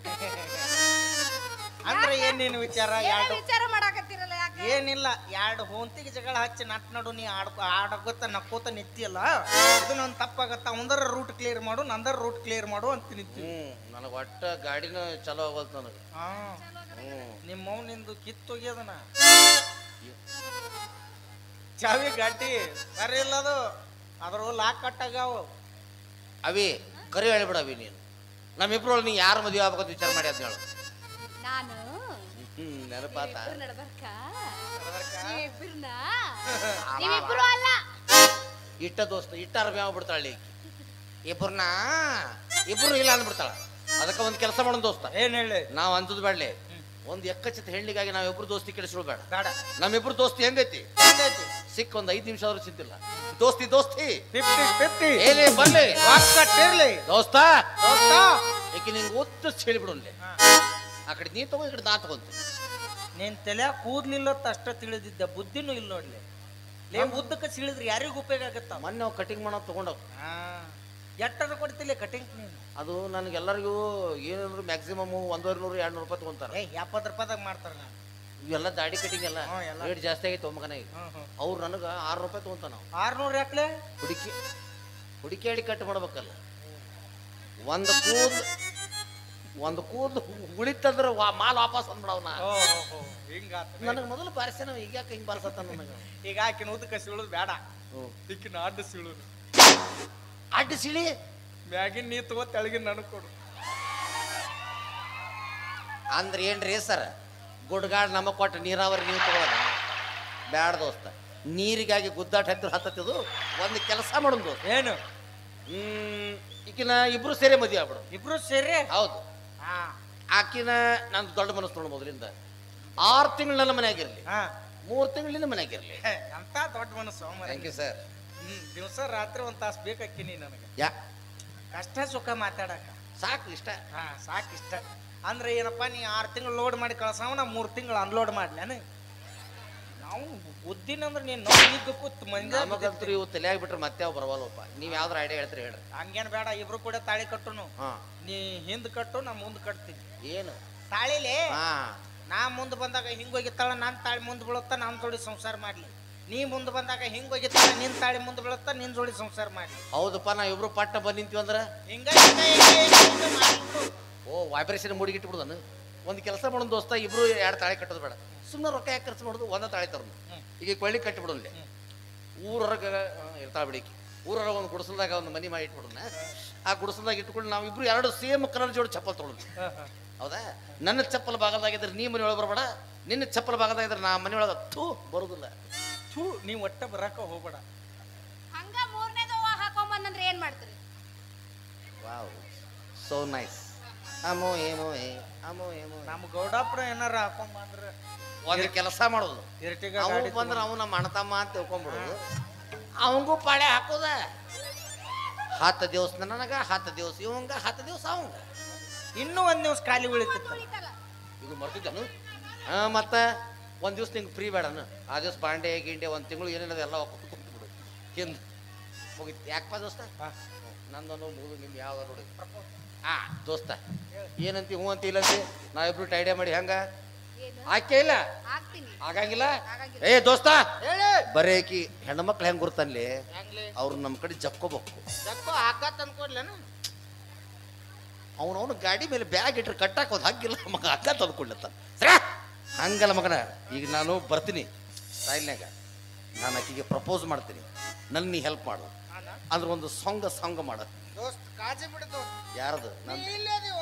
ಅಂದ್ರೆ ಏನ್ ನೀನು ವಿಚಾರ ಏನ್ ಎರಡು ವಿಚಾರ ಮಾಡಾಕತ್ತಿರಲ್ಲ ಯಾಕೆ ಏನಿಲ್ಲ ಎರಡು ಹೊಂತಿಗೆ ಜಗಳ ಹಚ್ಚಿ ನಟ್ ನಡು ನೀ ಆಡ್ಕೊ ಆಡಕೋತ ನಕ್ಕೋತ ನಿಂತಿಯಲ್ಲ ಇದು ನನ್ ತಪ್ಪಾಗತ್ತ ಒಂದರ ರೂಟ್ ಕ್ಲಿಯರ್ ಮಾಡು ನಂದರ ರೂಟ್ ಕ್ಲಿಯರ್ ಮಾಡು ಅಂತ ನಿಂತಿ ಹ್ಞೂ ನನಗೆ ಒಟ್ಟ ಗಾಡಿನೂ ಚಲೋ ಆಗೋಲ್ತು ನನಗೆ ಹಾ ಹ್ಞೂ ನಿಮ್ಮ ಮೌನಿಂದ ನಿಂದು ಕಿತ್ತೋಗ್ಯದನ ಚಾವಿ ಗಡ್ಡಿ ಬರೀ ಇಲ್ಲದು ಅದ್ರ ಲಾಕ್ ಕಟ್ಟಾಗ್ಯಾವ ಅವಿ ಕರಿ ಹೇಳ್ಬಿಡ ಅವಿ ನೀನು ನಮ್ಮಿಬ್ರೊಳಗೆ ನೀ ಯಾರು ಮದುವೆ ಆಗ್ಬೇಕಂತ ವಿಚಾರ ಮಾಡಿ ಅಂತ ಹೇಳು ನಾನು ಹ್ಮ್ ನೆನಪಾತ ಇಬ್ರು ನಡ್ಬರ್ಕ ನಡ್ಬರ್ಕ? ನೀವಿಬ್ರನ್ನ ನೀವಿಬ್ರು ಅಲ್ಲ ಇಟ್ಟ ದೋಸ್ತ ಇಟ್ಟ ಅರ್ಬಿ ಆಗ್ಬಿಡ್ತಾಳೆ ಇಬ್ಬರನ್ನ ಇಬ್ರು ಇಲ್ಲ ಅಂದ್ಬಿಡ್ತಾಳ ಅದಕ್ಕೆ ಒಂದು ಕೆಲಸ ಮಾಡೋಣ ದೋಸ್ತ ಏನ್ ಹೇಳಿ ನಾವು ಅಂಜದ್ ಬೇಡಲೆ ಒಂದು ಎಕ್ಕಚಿತ ಹೆಣ್ಣಿಗಾಗಿ ನಾವಿಬ್ರು ದೋಸ್ತಿ ಕೆಡಿಸ್ಕೊಳ್ಬೇಡ ಬೇಡ ನಮ್ಮಿಬ್ರು ದೋಸ್ತಿ ಹೆಂಗೈತಿ ಹೆಂಗೈತಿ ಸಿಕ್ಕ ಒಂದ್ ಐದ್ ನಿಮಿಷ ಆದ್ರೂ ಚಿಂತಿಲ್ಲ ದೋಸ್ತಿ ದೋಸ್ತಿ ಫಿಫ್ಟಿ ಫಿಫ್ಟಿ ಏನೇ ಬರ್ಲಿ ಕಟ್ಟಿರ್ಲಿ ದೋಸ್ತ ದೋಸ್ತ ಏಕೆ ನಿಂಗೆ ಒತ್ತು ಹೇಳಿಬಿಡೋನ್ಲೆ ಹಾ. ಆ ಕಡೆ ನೀ ತಗೋ ಈ ಕಡೆ ನಾ ತಗೊಂತ ನೀನ್ ತಲೆ ಕೂದ್ಲಿಲ್ಲತ್ತ ಅಷ್ಟ ತಿಳಿದಿದ್ದೆ ಬುದ್ಧಿನೂ ಇಲ್ಲ ನೋಡ್ಲಿ ಲೇ ಉದ್ದಕ್ಕೆ ಸಿಳಿದ್ರೆ ಯಾರಿಗೂ ಉಪಯೋಗ ಆಗತ್ತ ಮೊನ್ನೆ ನಾವು ಕಟಿಂಗ್ ಮಾಡೋ ತಗೊಂಡವ್ ಎಟ್ಟರ ಕೊಡ್ತಿಲ್ಲ ಕಟಿಂಗ್ ನೀನು ಅದು ನನಗೆಲ್ಲರಿಗೂ ಏನಂದ್ರು ಮ್ಯಾಕ್ಸಿಮಮ್ ಒಂದೂವರೆ ನೂರು ಎರಡು ನೂರು ರೂಪಾಯಿ ತಗೊಂತಾರ ಏ ಎಪ್ಪತ್ತು ರೂಪಾಯಿದಾಗ ಮಾಡ್ತಾರ ನಾನು ಇವೆಲ್ಲ ದಾಡಿ ಕಟಿಂಗ್ ಎಲ್ಲ ಹ್ಞೂ, ಎಲ್ಲ. ರೇಟ್ ಜಾಸ್ತಿ ಆಗೈತೆ ಒಮ್ಮಗನ ಈಗ ಹ್ಮ್ ಹ್ಮ್ ಅವ್ರು ನನಗೆ ಆರು ರೂಪಾಯಿ ತಗೊಂತಾನ ನಾವು ಆರ್ನೂರು ಯಾಕ್ಲೆ ಹುಡುಕಿ ಹುಡುಕಿ ಕಟ್ ಮಾಡ್ಬೇಕಲ್ಲ ಒಂದು ಕೂದ್ ಒಂದು ಕೂದ್ ಉಳಿತಂದ್ರೆ ವಾ ಮಾಲ್ ವಾಪಸ್ ಅಂದ್ಬಿಡವನ ಓ ಹಿಂಗಾತ ನನಗೆ ಮೊದಲು ಬಾರಿಸ್ಯಾನ ಈಗ ಯಾಕೆ ಹಿಂಗೆ ಬಾರಿಸತ್ತ ನನಗೆ ಈಗ ಆಕಿನ ಉದ್ದಕ್ಕೆ ಸಿಳುದು ಬೇಡ ಇಕ್ಕಿನ ಅಡ್ಡ ಸಿಳುದು ಅಡ್ಡ ಸಿಳಿ ಮ್ಯಾಗಿನ ನೀ ತಗೋ ತೆಳಗಿನ ನನಗೆ ಕೊಡು ಅಂದ್ರೆ ಏನ್ರಿ ಸರ್ ಗುಡ್ಗಾಡ್ ನಮಗ್ ಕೊಟ್ಟು ನೀರಾವರಿ ನೀವು ತಗೊಳ್ಳೋಣ ಬ್ಯಾಡ ದೋಸ್ತ ನೀರಿಗಾಗಿ ಗುದ್ದಾಟ ಹತ್ತಿರ ಹತ್ತತ್ತಿದು ಒಂದು ಕೆಲಸ ಮಾಡೋಣ ದೋಸ್ತ ಏನು ಹ್ಮ್ ಈಕಿನ ಇಬ್ರು ಸೇರಿ ಮದುವೆ ಆಗ್ಬಿಡು ಇಬ್ರು ಸೇರಿ ಹೌದು ಹಾ ಆಕಿನ ನಾನು ದೊಡ್ಡ ಮನಸ್ಸು ನೋಡು ಮೊದಲಿಂದ ಆರು ತಿಂಗಳು ನನ್ನ ಮನೆಯಾಗಿರ್ಲಿ ಹಾ ಮೂರು ತಿಂಗಳಿಂದ ಮನೆಯಾಗಿರ್ಲಿ ಹೇ, ಎಂತ ದೊಡ್ಡ ಮನಸ್ಸು ಮಾರ್ರೆ. ಥ್ಯಾಂಕ್ ಯು ಸರ್ ಹ್ಮ್ ದಿವಸ ರಾತ್ರಿ ಒಂದ್ ತಾಸು ಬೇಕಾಕಿನಿ ನನಗೆ ಯಾ ಕಷ್ಟ ಸುಖ ಮಾತಾಡಕ ಸಾಕು ಇಷ್ಟ ಹಾ ಸಾಕು ಇಷ್ಟ ಅಂದ್ರೆ ಏನಪ್ಪ ನೀ ಆರು ತಿಂಗಳು ಲೋಡ್ ಮಾಡಿ ಕಳ್ಸವ ನಾ ಮೂರು ತಿಂಗಳು ಅನ್ಲೋಡ್ ಮಾಡ್ಲೇನು ನಾವು ಬುದ್ಧಿನ ಅಂದ್ರೆ ನೀನು ನೋಡಿ ಕೂತ್ ಮಂದಿ ನಮಗಂತೂ ಇವು ತಲೆಯಾಗಿ ಬಿಟ್ರೆ ಮತ್ತೆ ಅವು ಬರವಲ್ಲಪ್ಪ ನೀವು ಯಾವ್ದಾರ ಐಡಿಯಾ ಹೇಳ್ತೀರಿ ಹೇಳ್ರಿ ಹಂಗೇನ್ ಬೇಡ ಇಬ್ರು ಕೂಡ ತಾಳಿ ಕಟ್ಟುನು ಹಾ ನೀ ಹಿಂದ್ ಕಟ್ಟು ನಾ ಮುಂದ್ ಕಟ್ತೀನಿ ಏನು ತಾಳಿಲೇ ಹಾ ನಾ ಮುಂದ್ ಬಂದಾಗ ಹಿಂಗ್ ಹೋಗಿತ್ತಾಳ ನಾನ್ ತಾಳಿ ಮುಂದ್ ಬೀಳುತ್ತಾ ನಾನ್ ಜೋಡಿ ಸಂಸಾರ ಮಾಡ್ಲಿ ನೀ ಮುಂದ್ ಬಂದಾಗ ಹಿಂಗ್ ಹೋಗಿತ್ತಾಳ ನಿನ್ ತಾಳಿ ಮುಂದ್ ಬೀಳುತ್ತಾ ನಿನ್ ಜೋಡಿ ಸಂಸಾರ ಮಾಡ್ಲಿ ಹೌದಪ್ಪ ನಾ ಇಬ್ರು ಪಟ್ಟ ಬಂದ್ ನಿಂತೀವಿ ಅಂದ್ರೆ ಹಿಂಗ ಹಿಂಗ ಹಿಂಗ ಹಿಂಗ ಹಿಂಗ ಮಾಡ್ಬಿಡು. ಓ ವೈಬ್ರೇಷನ್ ಮುಡಿಗಿಟ್ಬಿಡುದನು ಒಂದು ಕೆಲಸ ಮಾಡೋದು ದೋಸ್ತ ಇಬ್ರು ಎರಡು ತಾಳಿ ಕಟ್ಟೋದು ಬೇಡ ಸುಮ್ಮನೆ ರೊಕ್ಕ ಯಾಕೆ ಖರ್ಚು ಮಾಡೋದು ಒಂದ ತಾಳಿ ತರೋದು ಹ್ಮ್. ಈಗ ಕೊಳ್ಳಿ ಕಟ್ಟಿಬಿಡೋನ್ಲೆ ಊರೊರಗ ಇರ್ತಾಳ ಬಿಡಿಕಿ ಊರೊರಗ ಒಂದು ಗುಡಿಸಲ್ದಾಗ ಒಂದು ಮನಿ ಮಾಡಿ ಇಟ್ಬಿಡೋಣ ಆ ಗುಡಿಸಲ್ದಾಗ ಇಟ್ಕೊಂಡು ನಾವು ಇಬ್ರು ಎರಡು ಸೇಮ್ ಕಲರ್ ಜೋಡಿ ಚಪ್ಪಲ್ ತೊಗೊಳೋದು ಹ, ಹ. ಹೌದಾ ನನ್ನ ಚಪ್ಪಲ್ ಭಾಗದಾಗಿದ್ರೆ ನೀ ಮನೆ ಒಳಗೆ ಬರಬೇಡ ನಿನ್ನ ಚಪ್ಪಲ್ ಭಾಗದಾಗಿದ್ರೆ ನಾ ಮನೆ ಒಳಗೆ ಥೂ ಬರೋದಿಲ್ಲ ಥೂ ನೀವ್ ಒಟ್ಟ ಬರಾಕ ಹೋಗ್ಬೇಡ ಹಂಗ ಮೂರನೇದು ಹಾಕೊಂಬಂದ್ರೆ ಏನ್ ಮಾಡ್ತೀರಿ ವಾವ್ ಸೋ ನೈಸ್ ಅಮೋ ಏಮೋ ಏ ಅಮೋ ಏಮೋ ನಮ್ ಗೌಡಾಪುರ ಏನಾರ ಹಾಕೊಂಡ್ ಬಂದ್ರ ಒಂದು ಕೆಲಸ ಮಾಡೋದು ಇರ್ಟಿಗ ಅವ ಗಾಡಿ ಬಂದ್ರೆ ಅವ ನಮ್ಮ ಅಣ್ಣತಮ್ಮ ಅಂತ ತಿಳ್ಕೊಂಬಿಡೋದು ಅವಂಗೂ ಪಾಳೆ ಹಾಕೋದ ಹತ್ತು ದಿವಸ ನನಗ ಹತ್ತು ದಿವಸ ಇವಂಗ ಹತ್ತು ದಿವಸ ಅವಂಗ ಇನ್ನೂ ಒಂದ್ ದಿವ್ಸ ಖಾಲಿ ಉಳಿತಿತ್ತ ಉಳಿತಲ್ಲ ಇದು ಮರ್ತಿದ್ದನು ಹಾ ಮತ್ತೆ ಒಂದು ದಿವಸ ನಿಂಗೆ ಫ್ರೀ ಬೇಡನು ಆ ದಿವಸ ಬಾಂಡೆ ಗಿಂಡೆ ಒಂದು ತಿಂಗಳು ಏನೇನದ ಎಲ್ಲ ಒಕ್ಕಟ್ಟು ಕುಂತ್ಬಿಡು ಹಿಂದೆ ಮುಗಿತು ಯಾಕಪ್ಪ ದೋಸ್ತ ಹಾ. ನಂದೊಂದು ಮುಗಿದು ನಿಮ್ದು ಯಾವ್ದು ನೋಡಿ ಆ ದೋಸ್ತ ಏನಂತಿ ಹ್ಞೂ ಅಂತ ಇಲ್ಲಂತಿ ನಾವಿಬ್ರು ಟೈಡಿಯಾ ಮಾಡಿ ಹೆಂಗ ಏನು ಆಕೆ ಇಲ್ಲ ಆಗ್ತೀನಿ ಆಗಂಗಿಲ್ಲ ಆಗಂಗಿಲ್ಲ. ಏ ದೋಸ್ತ ಹೇಳಿ ಬರೇಕಿ ಹೆಣ್ಮಕ್ಳು ಹೆಂಗ್ ಗುರ್ತನ್ಲಿ ಹೆಂಗ್ಲಿ ಅವ್ರು ನಮ್ಮ ಕಡೆ ಜಕ್ಕೋಬೇಕು ಜಕ್ಕೋ ಹಾಕತ್ ಅನ್ಕೊಡ್ಲೇನು ಅವನವನು ಗಾಡಿ ಮೇಲೆ ಬ್ಯಾಗ್ ಇಟ್ರೆ ಕಟ್ಟಾಕೋದು ಹಂಗಿಲ್ಲ ಮಗ ಅಕ್ಕ ತಂದ್ಕೊಡ್ಲತ್ತ ಹಂಗಲ್ಲ ಮಗನ ಈಗ ನಾನು ಬರ್ತೀನಿ ಸ್ಟೈಲ್ನಾಗ ನಾನು ಆಕಿಗೆ ಪ್ರಪೋಸ್ ಮಾಡ್ತೀನಿ ನನ್ನ ನೀ ಹೆಲ್ಪ್ ಮಾಡು ಅಂದ್ರೆ ಒಂದು ಸಾಂಗ್ ಸಾಂಗ್ ಮಾಡು ದೋಸ್ತ್ ಕಾಜಿ ಬಿಡು ದೋಸ್ತ್ ಯಾರದು ನೀ ನನ್ನ ಇಲ್ಲೇ ಅದೀವೋ?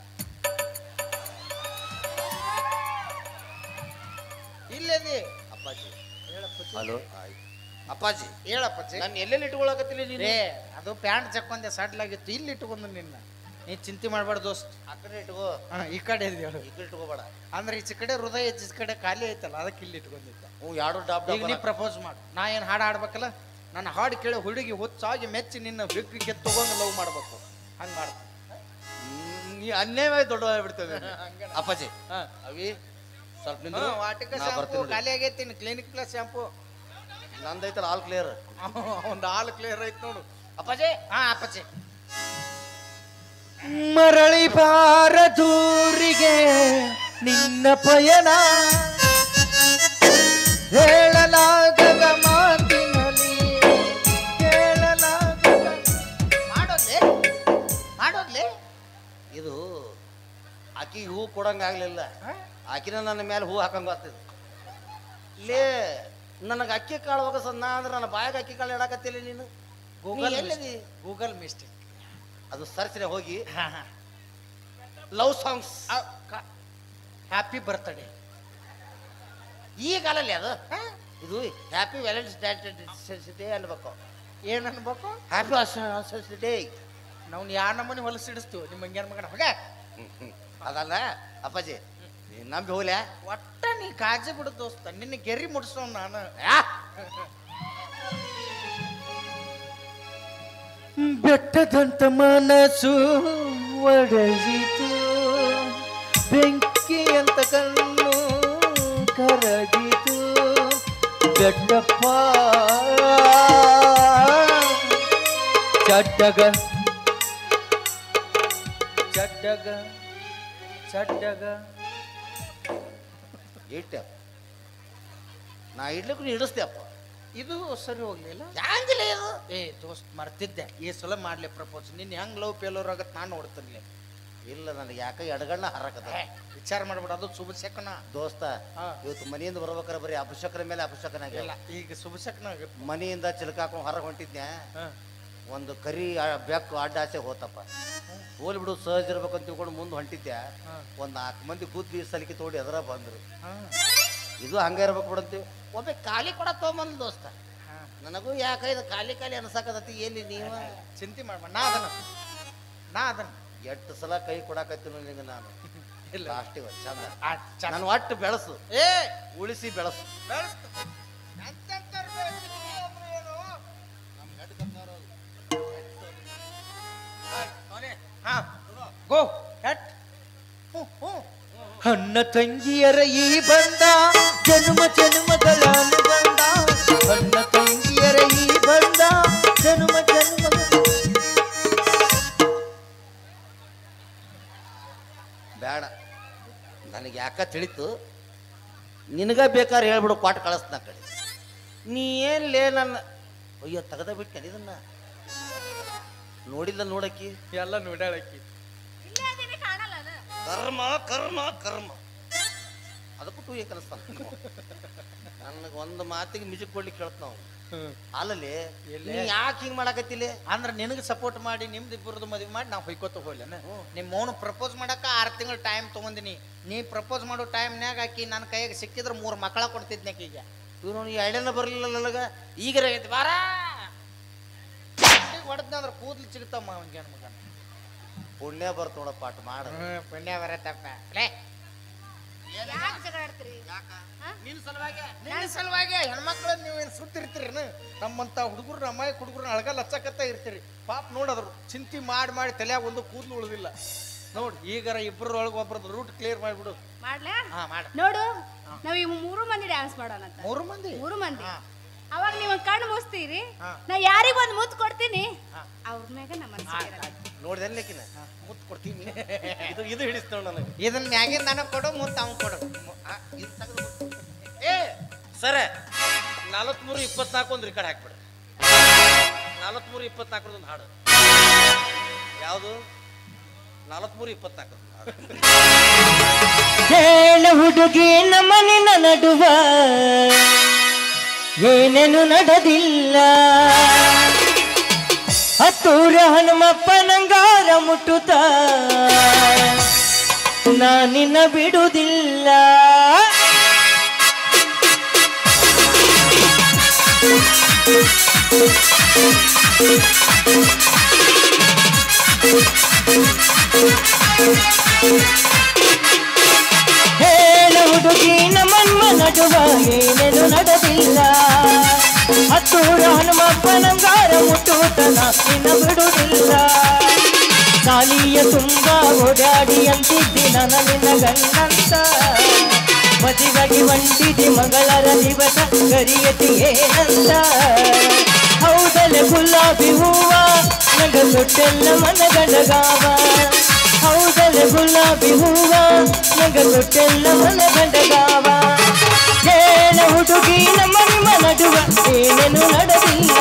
ಇಲ್ಲೇ ಅದಿ. ಅಪ್ಪಾಜಿ ಹೇಳಪ್ಪಚ್ಚಿ. ಹಲೋ ಅಪ್ಪಾಜಿ ಹೇಳಪ್ಪಚ್ಚಿ ನಾನು ಎಲ್ಲೆಲ್ಲಿ ಇಟ್ಕೊಳಕತ್ತಿಲ್ಲ ನೀನು ರೇ ಅದು ಪ್ಯಾಂಟ್ ಚಕ್ಕೊಂದೆ ಸಡ್ಲಾಗಿತ್ತು ಇಲ್ಲಿ ಇಟ್ಕೊಂಡು ನಿನ್ನ ನೀ ಚಿಂತೆ ಮಾಡ್ಬೇಡ ದೋಸ್ತ್ ಆ ಕಡೆ ಇಟ್ಕೋ ಹಾ ಈ ಕಡೆ ಇದೆ ಹೇಳು ಈ ಕಡೆ ಇಟ್ಕೋಬೇಡ ಅಂದ್ರೆ ಈಚೆ ಕಡೆ ಹೃದಯ ಈಚೆ ಕಡೆ ಖಾಲಿ ಐತಲ್ಲ ಅದಕ್ಕೆ ಇಲ್ಲಿ ಇಟ್ಕೊಂಡಿದ್ದ ಹ್ಞೂ ಯಾರು ಡಾಬ್ ಈಗ ನೀ ಪ್ರಪೋಸ್ ಮಾಡು ನಾ ಏನು ಹಾಡು ಆಡ್ಬೇಕಲ್ಲ ನನ್ನ ಹಾಡು ಕೇಳಿ ಹುಡುಗಿ ಹುಚ್ಚಾಗಿ ಮೆಚ್ಚಿ ನಿನ್ನ ಬಿಕ್ಕಿಗೆ ತಗೊಂಡು ಲವ್ ಮಾಡ್ಬೇಕು ಹಂಗೆ ಮಾಡ್ತೀನಿ ನೀ ಅನ್ಯಾಯವಾಗಿ ದೊಡ್ಡ ಬಿಡ್ತೇವೆ ಹಂಗೆ ಅಪ್ಪಾಜಿ ಹಾ ಅವಿ ಸ್ವಲ್ಪ ಹ್ಞೂ ನಿಂದ್ರು ವಾಟಿಕ ನಾ ಶಾಂಪು ಬರ್ತೀನಿ ನೋಡಿ. ಖಾಲಿ ಆಗೈತಿ ಕ್ಲಿನಿಕ್ ಪ್ಲಸ್ ಶಾಂಪು ನಂದೈತಲ್ಲ ಆಲ್ ಕ್ಲಿಯರ್ ಒಂದು ಹಾಲು ಕ್ಲಿಯರ್ ಐತ್ ನೋಡು ಅಪ್ಪಾಜಿ ಹಾ ಅಪ್ಪಚ್ಚಿ ಮರಳಿ ಭಾರದೂರಿಗೆ ನಿನ್ನ ಪಯಣ ಹೇಳಲಾಗದ ಮಾತಿನಲ್ಲಿ ಕೇಳಲಾಗದ ಮಾಡೋದ್ಲೆ ಮಾಡೋದ್ಲೆ ಇದು ಆಕಿ ಹೂ ಕೊಡಂಗ ಆಗ್ಲಿಲ್ಲ ಆಕಿನ ನನ್ನ ಮೇಲೆ ಹೂ ಹಾಕಂಗ ಆಗ್ತದೆ ಲೇ ನನಗೆ ಅಕ್ಕಿ ಕಾಳು ಹೋಗ ಸಣ್ಣ ಅಂದ್ರೆ ನನ್ನ ಬಾಯಾಗ ಅಕ್ಕಿ ಕಾಳು ಇಡಾಕತ್ತಿಲ್ಲ ನೀನು ಗೂಗಲ್ ನೀ ಎಲ್ಲಿದಿ? ಗೂಗಲ್ ಮಿಸ್ಟೇಕ್ ಅದು ಸರ್ಚನೆ ಹೋಗಿ ಲವ್ ಸಾಂಗ್ಸ್ ಹ್ಯಾಪಿ ಬರ್ತ್ಡೇ ಈ ಕಾಲಲ್ಲಿ ಅದು ಇದು ಹ್ಯಾಪಿ ವ್ಯಾಲೆಂಟೈನ್ಸ್ ಡೇ ಅನ್ಬೇಕು ಏನ್ ಅನ್ಬೇಕು ಹ್ಯಾಪಿ ಡೇ ನಾವು ಯಾ ನಮ್ಮನೆ ಹೊಲಸಿಡಿಸ್ತೀವಿ ನಿಮ್ಮ ಹಂಗ್ಯಾನ ಮಗನ ಹೋಗ ಅದಲ್ಲ ಅಪ್ಪಾಜಿ ನೀನ್ ನಂಬಿ ಹೋಗ್ಲ್ಯಾ ಒಟ್ಟ ನೀ ಕಾಜಿ ಬಿಡು ದೋಸ್ತ ನಿನ್ನ ಗೆರಿ ಮುಡ್ಸೋ ನಾನು ಯಾ ಬೆಟ್ಟದಂತ ಮನಸ್ಸು ಒಡೆಯಿತು ಬೆಂಕಿ ಅಂತ ಕಣ್ಣು ಕರಗಿತು ಬೆಟ್ಟಪ್ಪ ಚಡ್ಡಗ ಚಡ್ಡಗ ಚಡ್ಡಗ ಇಟ್ಟ ನಾ ಇಡ್ಲಿಕ್ಕೂ ನೀ ಇಡಿಸ್ತೀಯಪ್ಪ ಇದು ಸರಿ ಹೋಗ್ಲಿಲ್ಲ ಯಾಂಗಿಲ್ಲ ಇದು ಏ ದೋಸ್ತ್ ಮರ್ತಿದ್ದೆ ಈ ಸಲ ಮಾಡ್ಲಿ ಪ್ರಪೋಸ್ ನಿನ್ ಹೆಂಗ್ ಲವ್ ಫೇಲೋರ್ ಆಗತ್ ನಾನು ನೋಡ್ತೀನಿ ಇಲ್ಲ ನನಗೆ ಯಾಕೆ ಎಡಗಣ್ಣ ಹರಕದ ವಿಚಾರ ಮಾಡ್ಬೇಡ ಅದು ಶುಭ ಶಕನ ದೋಸ್ತ ಹಾ. ಇವತ್ತು ಮನೆಯಿಂದ ಬರ್ಬೇಕಾರೆ ಬರೀ ಅಪಶಕನ ಮೇಲೆ ಅಪಶಕನ ಇಲ್ಲ ಆಗಿಲ್ಲ ಈಗ ಶುಭ ಶಕನ ಮನೆಯಿಂದ ಚಿಲ್ಕಾಕೊಂಡು ಹೊರಗೆ ಹೊಂಟಿದ್ನ್ಯಾ ಒಂದು ಕರಿ ಆ ಬೆಕ್ಕು ಅಡ್ಡ ಆಸೆ ಹೋತಪ್ಪ ಹೋಲಿ ಬಿಡು ಸಹಜ ಇರ್ಬೇಕಂತ ತಿಳ್ಕೊಂಡು ಮುಂದೆ ಹೊಂಟಿದ್ದೆ ಒಂದು ನಾಲ್ಕು ಮಂದಿ ಗುದ್ದಿ ಸಲಿಕೆ ತೋಡಿ ಅದರ ಬಂದ್ರು ಇದು ಹಂಗೆ ಇರ್ಬೇಕು ಬಿಡಂತೀವಿ ಒಬ್ಬ ಖಾಲಿ ಕೊಡ ತೊಗೊಂಬಂದ್ ದೋಸ್ತ ನನಗೂ ಯಾಕ ಇದು ಖಾಲಿ ಖಾಲಿ ಅನ್ಸಾಕತತಿ ಎಲ್ಲಿ ನೀವು ಚಿಂತೆ ಮಾಡ್ಬೇಡ ನಾ ಅದನ್ನ ನಾ ಅದನ್ನ ಎಷ್ಟು ಸಲ ಕೈ ಕೊಡಾಕತ್ತೀನಿ ನಿಂಗೆ ನಾನು ಇಲ್ಲ ಲಾಸ್ಟಿಗೆ ಚಂದ ಆ, ಚಂದ. ನಾನು ಒಟ್ಟು ಬೆಳೆಸು ಏ ಉಳಿಸಿ ಬೆಳೆಸು ಬೆಳೆಸ್ತು. ಎಂತೆಂತವ್ರ್ ಬೆಳೆಸ್ತಿದ್ರು ಒಬ್ರು ಏನು? ಆಯ್ತ್, ಅವನೇ. ಹಾ, ಗೋ ಹೆಟ್. ಹ್ಞೂ, ಹ್ಞೂ. ಅಣ್ಣ ತಂಗಿಯರ ಈ ಬಂದ ಜನ್ಮ ಜನ್ಮಗಳ ಅನುಬಂಧ ಅಣ್ಣ ತಂಗಿಯರ ಈ ಬಂದ ಜನ್ಮ ಜನ್ಮ ಬೇಡ ನನಗೆ ಯಾಕ ತಿಳಿತು ನಿನಗ ಬೇಕಾದ್ರೆ ಹೇಳ್ಬಿಡು ಕ್ವಾಟ್ ಕಳಿಸ್ನ ಕಡೆ ನೀ ಏನ್ಲೇ ನನ್ನ ಅಯ್ಯೋ ತೆಗೆದ ಬಿಟ್ಟೆ ಇದನ್ನ ನೋಡಿಲ್ಲ ನೋಡಕ್ಕಿ ಎಲ್ಲ ನೋಡ್ಯಾಳಕ್ಕಿ ಇಲ್ಲೇ ಅದೀನಿ ಕಾಣಲ್ಲ ಅದು ಕರ್ಮ ಕರ್ಮ ಕರ್ಮ ಅದಕ್ಕೂ ಟೂ ಕಲಿಸ್ತಾನ ನನಗೆ ಒಂದು ಮಾತಿಗೆ ಮ್ಯೂಸಿಕ್ ಕೊಡ್ಲಿಕ್ಕೆ ಕೇಳ್ತ ನಾವು ಅಲ್ಲಲ್ಲಿ ಎಲ್ಲಿ? ನೀ ಯಾಕೆ ಹಿಂಗೆ ಮಾಡಕತ್ತಿಲ್ಲ ಅಂದ್ರೆ ನಿನಗೆ ಸಪೋರ್ಟ್ ಮಾಡಿ ನಿಮ್ದು ಇಬ್ಬರದು ಮದುವೆ ಮಾಡಿ ನಾವು ಹೊಯ್ಕೋತ ಹೋಗ್ಲೇನ ನಿಮ್ಮ ಮೌನ ಪ್ರಪೋಸ್ ಮಾಡಕ್ಕ ಆರು ತಿಂಗಳು ಟೈಮ್ ತೊಗೊಂದಿನಿ ನೀ ಪ್ರಪೋಸ್ ಮಾಡೋ ಟೈಮ್ನ್ಯಾಗ ಆಕಿ ನನ್ನ ಕೈಯಾಗ ಸಿಕ್ಕಿದ್ರೆ ಮೂರು ಮಕ್ಕಳ ಕೊಡ್ತಿದ್ನೆ ಈಗ ಇವನು ಎರಡೇನ ಬರಲಿಲ್ಲ ನನಗೆ ಈಗ ಆಗೈತಿ ಬಾರ ಹೊಡೆದ್ನ ಅಂದ್ರೆ ಕೂದ್ಲು ಸಿಗ್ತಾವ ಅವನಿಗೆ ಮಗನ ಪುಣ್ಯ ಬರ್ತ ನೋಡ ಪಾಠ ಮಾಡ ಪುಣ್ಯ ಬರತ್ತಪ್ಪ ಲೇ ಯಾಕೆ ಜಗಳ ಆಡ್ತೀರಿ ಹಾ? ನಿನ್ನ ಸಲುವಾಗಿ ನಿನ್ನ ಸಲುವಾಗಿ ಹೆಣ್ಮಕ್ಳು ನೀವೇನು ಸುತ್ತಿರ್ತೀರಿ ನಮ್ಮಂತ ಹುಡುಗರು ಅಮ್ಮಾಯಿ ಹುಡುಗರು ಅಳಗಲ್ ಹಚ್ಚಕತ್ತ ಇರ್ತೀರಿ ಪಾಪ ನೋಡದ್ರು ಚಿಂತೆ ಮಾಡಿ ಮಾಡಿ ತಲೆಯಾಗ ಒಂದು ಕೂದಲು ಉಳಿದಿಲ್ಲ ನೋಡಿ ಈಗಾರ ಇಬ್ಬರೊಳಗೆ ಒಬ್ರದ್ದು ರೂಟ್ ಕ್ಲಿಯರ್ ಮಾಡಿಬಿಡು ಮಾಡ್ಲಾ ಹಾ ಮಾಡ ನೋಡು ನಾವ್ ಈ ಮೂರು ಮಂದಿ ಡ್ಯಾನ್ಸ್ ಮಾಡೋಣ ಅಂತ ಮೂರು ಮಂದಿ ಮೂರು ಮಂದಿ ಹಾ. ಅವಾಗ ನೀವು ಕಣ್ಣು ಮುಸ್ತೀರಿ ಹಾ. ನಾ ಯಾರಿಗ ಒಂದ್ ಮುತ್ತು ಕೊಡ್ತೀನಿ ಹಾ. ಅವ್ರ ಮ್ಯಾಗ ನಮ್ಮ ಆಯ್ತ್, ಮನಸ್ಸಿಗೆ ಆಯ್ತ್. ನೋಡ್ದೆನ್ಲಿಕ್ಕಿನ ಮುತ್ತು ಕೊಡ್ತೀನಿ ಇದು ಇದು ಹಿಡಿಸ್ತ ನನಗೆ ಇದನ್ನ ಮ್ಯಾಗಿಂದ ನನಗೆ ಕೊಡು ಮುಂದೆ ಅವ್ನು ಕೊಡು ಆ, ಇದು ತೆಗ್ದು ಬಿಡು. ಏ ಸರ ನಲವತ್ಮೂರು ಇಪ್ಪತ್ನಾಲ್ಕು ಒಂದು ರೆಕಾರ್ಡ್ ಹಾಕ್ಬಿಡು ನಲವತ್ಮೂರು ಇಪ್ಪತ್ನಾಲ್ಕರದೊಂದು ಹಾಡು ಯಾವುದು ನಲವತ್ಮೂರು ಇಪ್ಪತ್ನಾಲ್ಕು ಹೇಳ ಹುಡುಗಿ ನಮ್ಮನಿನ ನಡುವ ಏನೇನು ನಡೆದಿಲ್ಲ ಹತ್ತೂರ ಹನುಮಪ್ಪನಂಗಾರ ಮುಟ್ಟುತ್ತ ನಾನಿನ್ನ ಬಿಡುವುದಿಲ್ಲ ಹೇಳ ಹುಡುಗಿ ನಮ್ಮನ್ನ ನಡುವ ಏನೇನು ನಡೆದಿಲ್ಲ ಹತ್ತೂರ ಹನುಮಪ್ಪನಂಗಾರ ಮುಟ್ಟುತನ ನಿನ್ನ ಬಿಡುವುದಿಲ್ಲ ಸಾಲಿಯ ತುಂಬ ಓಡಾಡಿ ಅಂತಿದ್ದಿ ನನ್ನ ನಿನ್ನ ಗಂಡಂತ ಮದುವೆಗೆ ಹೊಂಟಿದೆ ಮಗಳರ ದಿವಸ ಕರಿಯತಿ ಏನಂತ ಹೌದಲೆ ಗುಲಾಬಿ ಹೂವ ನಗ ತೊಟ್ಟೆಲ್ಲ ಮನಗಡಗಾವ ಹೌದಲೆ ಗುಲಾಬಿ ಹೂವ ನಗ ತೊಟ್ಟೆಲ್ಲ ಮನಗಡಗಾವ ಹೇಳ ಹುಡುಗಿ ನಮ್ಮ ನಿಮ್ಮ ನಡುವ ಏನೇನು ನಡೆದಿಲ್ಲ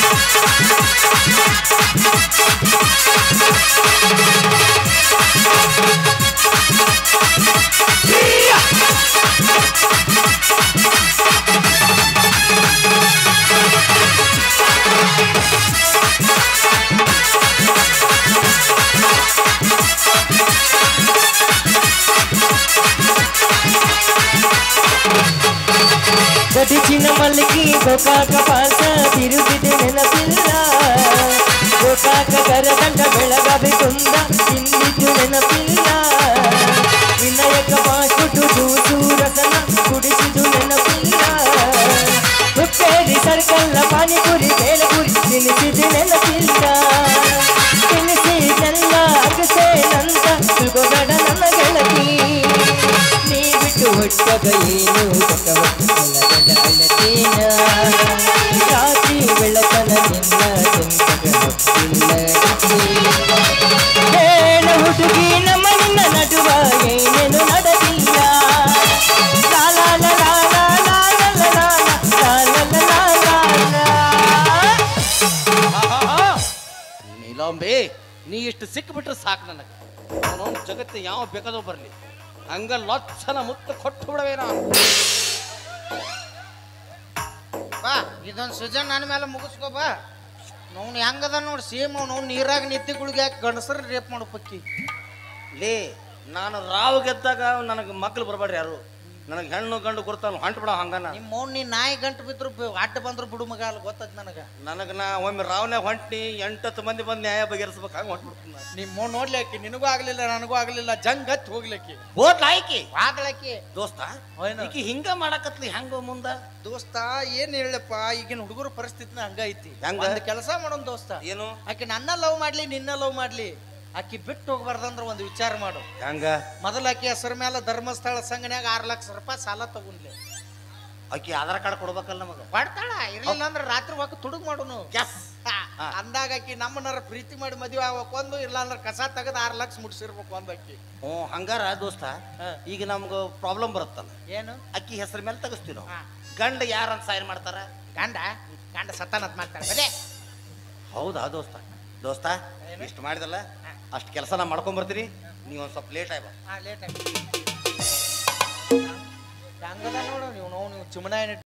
ಗಡಿಚಿನ ಮಲ್ಲಿಗೆ ಗೋಕಾಕ ಪಾಸ ತಿರುಗಿದೆ ನೆನಪಿಲ್ಲ ಗೋಕಾಕ ಕರದಂಡ ಬೆಳಗಾವಿ ಕುಂದ ತಿಂದಿದ್ದು ನೆನಪಿಲ್ಲ ವಿನಾಯಕ ಬಾಸುಡು ಜೂಸು ರಸನ ಕುಡಿಸಿದು ನೆನಪಿಲ್ಲ ಹುಕ್ಕೇರಿ ಸರ್ಕಲ್ಲ ಪಾನಿಪುರಿ ಬೇಲಪುರಿ ತಿನಿಸಿದು ನೆನಪಿಲ್ಲ ತಿನಿಸಿದೆಲ್ಲ ಅಗಸೆ ನಂತ ತಿಳ್ಕೊಬೇಡ ನನ್ನ ಗೆಳತಿ ನೀ ಬಿಟ್ಟು ಹೊಟ್ಟಗ ಏನು ತಕವ ಅಲಗಲ ಅಲತೇನ ರಾತ್ರಿ ಬೆಳಕನ ನಿನ್ನ ಚೆಂತಗ ಹತ್ತಿಲ್ಲ ಹೇಳ ಹುಡುಗಿ ನಮ್ಮ ನಿನ್ನ ನಡುವ ಏನೇನು ನಡೆದಿಲ್ಲ ಲಾ ಲಾ ಲಾ ಲಾ ಲಾ ಲಾ ಲಾ ಲಾ ಲಾ ಲಾ ಲಾ ಲಾ ಲಾ ಲಾ. ನೀಲಾಂಬೆ ನೀ ಇಷ್ಟು ಸಿಕ್ಕಿಬಿಟ್ರೆ ಸಾಕು ನನಗೆ ಅವನವನ ಜಗತ್ತು ಯಾವ ಬೇಕಾದೋ ಬರಲಿ ಹಂಗ ಲಕ್ಷಣ ಮುತ್ತು ಕೊಟ್ಟು ಬಿಡವೇ ನಾನು ಬಾ ಇದೊಂದು ಸೀಸನ್ ನನ್ನ ಮೇಲೆ ಮುಗಿಸ್ಕೋ ಬಾ ನೋನ್ ಹೆಂಗದ ನೋಡಿ ಸೇಮ್ ಅವ್ನು ನೀರಾಗ ನಿದ್ದಿಗಳಿಗೆ ಯಾಕೆ ಗಂಡಸರು ರೇಪ್ ಮಾಡೋ ಪಕ್ಕಿ ಲೇ ನಾನು ರಾವ್ ಗೆದ್ದಾಗ ನನಗೆ ಮಕ್ಕಳು ಬರಬೇಡ್ರಿ ಯಾರು ನನಗೆ ಹೆಣ್ಣು ಗಂಡು ಗುರುತಲ್ಲ ಹೊಂಟು ಬಿಡ ಹಂಗನ ನಿಮ್ಮ ಮೌನ್ ನೀ ನಾಯಿ ಗಂಟು ಬಿದ್ರು ಬಿ- ಅಡ್ಡ ಬಂದ್ರು ಬಿಡು ಮಗ ಅಲ್ಲಿ ಗೊತ್ತದ ನನಗೆ ನನಗೆ ನಾ ಒಮ್ಮೆ ರಾವ್ನ್ಯಾಗ ಹೊಂಟಿ ಎಂಟತ್ತು ಮಂದಿ ಬಂದು ನ್ಯಾಯ ಬಗೆಹರಿಸ್ಬೇಕು ಹಂಗೆ ಹೊಂಟ್ಬಿಡ್ತೀನಿ ನಾನು ನಿಮ್ಮ ಮೌನ್ ನೋಡ್ಲಿಕ್ಕೆ ನಿನಗೂ ಆಗ್ಲಿಲ್ಲ ನನಗೂ ಆಗ್ಲಿಲ್ಲ ಜಂಗ್ ಹತ್ತಿ ಹೋಗ್ಲಿಕ್ಕೆ ಹೋದ್ ಆಯ್ಕೆ ವಾಗ್ಲಕ್ಕೆ ದೋಸ್ತ ಏನು? ಈಕಿ ಹಿಂಗ ಮಾಡಕತ್ಲಿ ಹೆಂಗ ಮುಂದ ದೋಸ್ತ ಏನ್ ಹೇಳಪ್ಪ ಈಗಿನ ಹುಡುಗರ ಪರಿಸ್ಥಿತಿನ ಹಂಗ ಐತಿ ಹೆಂಗ? ಒಂದು ಕೆಲಸ ಮಾಡೋನ್ ದೋಸ್ತ ಏನು ಆಕೆ ನನ್ನ ಲವ್ ಮಾಡ್ಲಿ ನಿನ್ನ ಲವ್ ಮಾಡ್ಲಿ ಆಕಿ ಬಿಟ್ಟು ಹೋಗ್ಬಾರ್ದಂದ್ರ ಒಂದು ವಿಚಾರ ಮಾಡು ಹೆಂಗ ಮೊದಲ ಆಕಿ ಹೆಸರ ಮೇಲೆ ಧರ್ಮಸ್ಥಳ ಸಂಘನ್ಯಾಗ ಆರ್ ಲಕ್ಷ ರೂಪಾಯಿ ಸಾಲ ತಗೊಂಡ್ಲಿ ಆಕಿ ಆಧಾರ್ ಕಾರ್ಡ್ ಕೊಡ್ಬೇಕಲ್ಲ ನಮಗ ಕೊಡ್ತಾಳ ಇರ್ಲಿಲ್ಲ ಅಂದ್ರೆ ರಾತ್ರಿ ಹೋಗಿ ತುಡುಗ್ ಮಾಡುನು ಎಸ್ ಹಾ. ಅಂದಾಗ ಆಕಿ ನಮ್ಮನ್ನಾರ ಪ್ರೀತಿ ಮಾಡಿ ಮದುವೆ ಆಗ್ಬೇಕು ಒಂದು ಇಲ್ಲ ಅಂದ್ರೆ ಕಸ ತೆಗೆದು ಆರ್ ಲಕ್ಷ ಮುಟ್ಸಿರ್ಬೇಕು ಒಂದು ಆಕಿ ಹ್ಞೂ ಹಂಗಾರ ದೋಸ್ತ ಹಾ. ಈಗ ನಮ್ಗೆ ಪ್ರಾಬ್ಲಮ್ ಬರುತ್ತಲ್ಲ ಏನು ಅಕ್ಕಿ ಹೆಸರ ಮೇಲೆ ತೆಗಿಸ್ತೀವಿ ನಾವು ಹಾ. ಗಂಡ ಯಾರಂತ ಸೈನ್ ಮಾಡ್ತಾರ ಗಂಡ ಗಂಡ ಸತ್ತಾನತ್ ಮಾಡ್ತಾಳೆ ಬರೇ ಹೌದಾ ದೋಸ್ತ ದೋಸ್ತ ಏನು? ಇಷ್ಟು ಮಾಡಿದಲ್ಲ ಅಷ್ಟು ಕೆಲಸ ನಾ ಮಾಡ್ಕೊಂಡ್ ಬರ್ತೀನಿ ನೀವು ಒಂದು ಸ್ವಲ್ಪ ಲೇಟ್ ಆಯ್ಬ ಹಾ ಲೇಟ್ ಆಗಿ ಹಂಗದ ನೋಡು ನೀವು ನಾವು ನೀವು ಚುಮನ